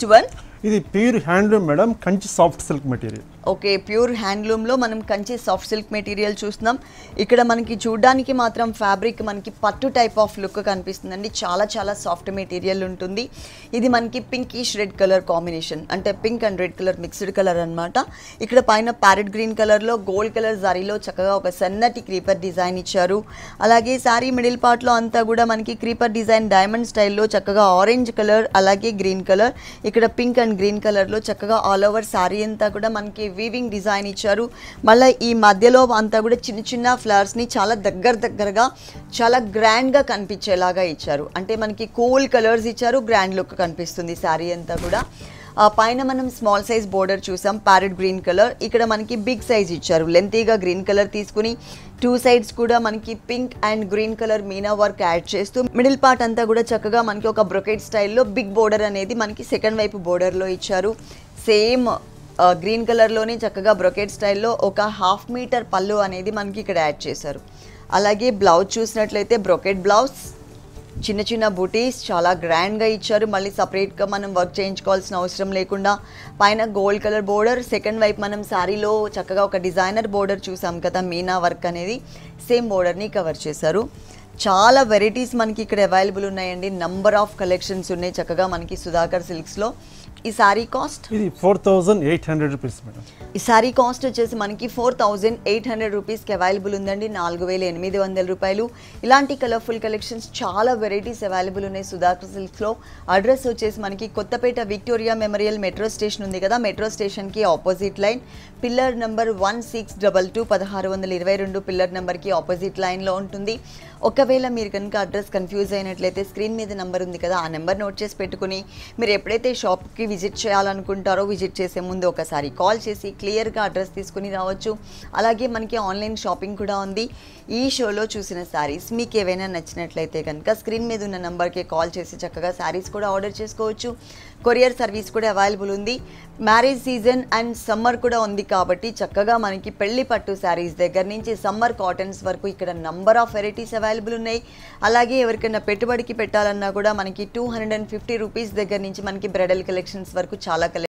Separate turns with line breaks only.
next one
ఇది pure handloom madam Kanchi soft silk material
okay pure హ్యాండ్లూమ్లో మనం Kanchi soft silk material చూస్తున్నాం ఇక్కడ మనకి చూడడానికి మాత్రం ఫ్యాబ్రిక్ మనకి పట్టు టైప్ ఆఫ్ లుక్ కనిపిస్తుందండి చాలా చాలా సాఫ్ట్ మెటీరియల్ ఉంటుంది ఇది మనకి పింకిష్ రెడ్ కలర్ కాంబినేషన్ అంటే pink and red colour mixed colour అన్నమాట ఇక్కడ పైన ప్యారెట్ గ్రీన్ కలర్లో గోల్డ్ కలర్ జరీలో చక్కగా ఒక సన్నటి క్రీపర్ డిజైన్ ఇచ్చారు అలాగే శారీ మిడిల్ పార్ట్లో అంతా కూడా మనకి క్రీపర్ డిజైన్ డైమండ్ స్టైల్లో చక్కగా ఆరెంజ్ కలర్ అలాగే గ్రీన్ కలర్ ఇక్కడ పింక్ అండ్ గ్రీన్ కలర్లో చక్కగా ఆల్ ఓవర్ శారీ అంతా కూడా మనకి వీవింగ్ డిజైన్ ఇచ్చారు మళ్ళీ ఈ మధ్యలో అంతా కూడా చిన్న చిన్న ఫ్లవర్స్ని చాలా దగ్గర దగ్గరగా చాలా గ్రాండ్గా కనిపించేలాగా ఇచ్చారు అంటే మనకి కూల్ కలర్స్ ఇచ్చారు గ్రాండ్ లుక్ కనిపిస్తుంది శారీ అంతా కూడా ఆ పైన మనం స్మాల్ సైజ్ బోర్డర్ చూసాం ప్యారెట్ గ్రీన్ కలర్ ఇక్కడ మనకి బిగ్ సైజ్ ఇచ్చారు లెంతీగా గ్రీన్ కలర్ తీసుకుని టూ సైడ్స్ కూడా మనకి pink and green colour meena work add చేస్తూ మిడిల్ పార్ట్ అంతా కూడా చక్కగా మనకి ఒక బ్రొకెట్ స్టైల్లో బిగ్ బోర్డర్ అనేది మనకి సెకండ్ వైపు బోర్డర్లో ఇచ్చారు సేమ్ గ్రీన్ కలర్లోనే చక్కగా బ్రొకెట్ స్టైల్లో ఒక హాఫ్ మీటర్ పళ్ళు అనేది మనకి ఇక్కడ యాడ్ చేశారు అలాగే బ్లౌజ్ చూసినట్లయితే బ్రొకెట్ బ్లౌజ్ చిన్న చిన్న బుటీస్ చాలా గ్రాండ్గా ఇచ్చారు మళ్ళీ సపరేట్గా మనం వర్క్ చేయించుకోవాల్సిన అవసరం లేకుండా పైన గోల్డ్ కలర్ బోర్డర్ సెకండ్ వైపు మనం శారీలో చక్కగా ఒక డిజైనర్ బోర్డర్ చూసాం కదా మీనా వర్క్ అనేది సేమ్ బోర్డర్ని కవర్ చేశారు చాలా వెరైటీస్ మనకి ఇక్కడ అవైలబుల్ ఉన్నాయండి నంబర్ ఆఫ్ కలెక్షన్స్ ఉన్నాయి చక్కగా మనకి సుధాకర్ సిల్క్స్లో ఈ శారీ కాస్ట్
ఇది four thousand eight hundred rupees madam
ఈ శారీ కాస్ట్ వచ్చేసి మనకి ఫోర్ థౌజండ్ ఎయిట్ హండ్రెడ్ రూపీస్కి అవైలబుల్ ఉందండి నాలుగు వేల ఎనిమిది వందల రూపాయలు ఇలాంటి కలర్ఫుల్ కలెక్షన్స్ చాలా వెరైటీస్ అవైలబుల్ ఉన్నాయి సుధాకర్ సిల్క్స్లో అడ్రస్ వచ్చేసి మనకి Kothapet Victoria Memorial metro station ఉంది కదా మెట్రో స్టేషన్కి opposite line pillar number one six double two పదహారు వందల ఇరవై రెండు పిల్లర్ నెంబర్కి ఆపోజిట్ లైన్లో ఉంటుంది ఒకవేళ మీరు కనుక అడ్రస్ కన్ఫ్యూజ్ అయినట్లయితే స్క్రీన్ మీద నెంబర్ ఉంది కదా ఆ నెంబర్ నోట్ చేసి పెట్టుకుని మీరు ఎప్పుడైతే షాప్కి విజిట్ చేయాలనుకుంటారో విజిట్ చేసే ముందు ఒకసారి కాల్ చేసి క్లియర్గా అడ్రస్ తీసుకుని రావచ్చు అలాగే మనకి ఆన్లైన్ షాపింగ్ కూడా ఉంది ఈ షోలో చూసిన శారీస్ మీకు ఏవైనా నచ్చినట్లయితే కనుక స్క్రీన్ మీద ఉన్న నెంబర్కి కాల్ చేసి చక్కగా శారీస్ కూడా ఆర్డర్ చేసుకోవచ్చు కొరియర్ సర్వీస్ కూడా అవైలబుల్ ఉంది మ్యారేజ్ సీజన్ అండ్ సమ్మర్ కూడా ఉంది కాబట్టి చక్కగా మనకి పెళ్లి పట్టు శారీస్ దగ్గర నుంచి సమ్మర్ కాటన్స్ వరకు ఇక్కడ నంబర్ ఆఫ్ వెరైటీస్ అవైలబుల్ ఉన్నాయి అలాగే ఎవరికైనా పెట్టుబడికి పెట్టాలన్నా కూడా మనకి two hundred and fifty rupees దగ్గర నుంచి మనకి బ్రైడల్ కలెక్షన్స్ వరకు చాలా కలెక్షన్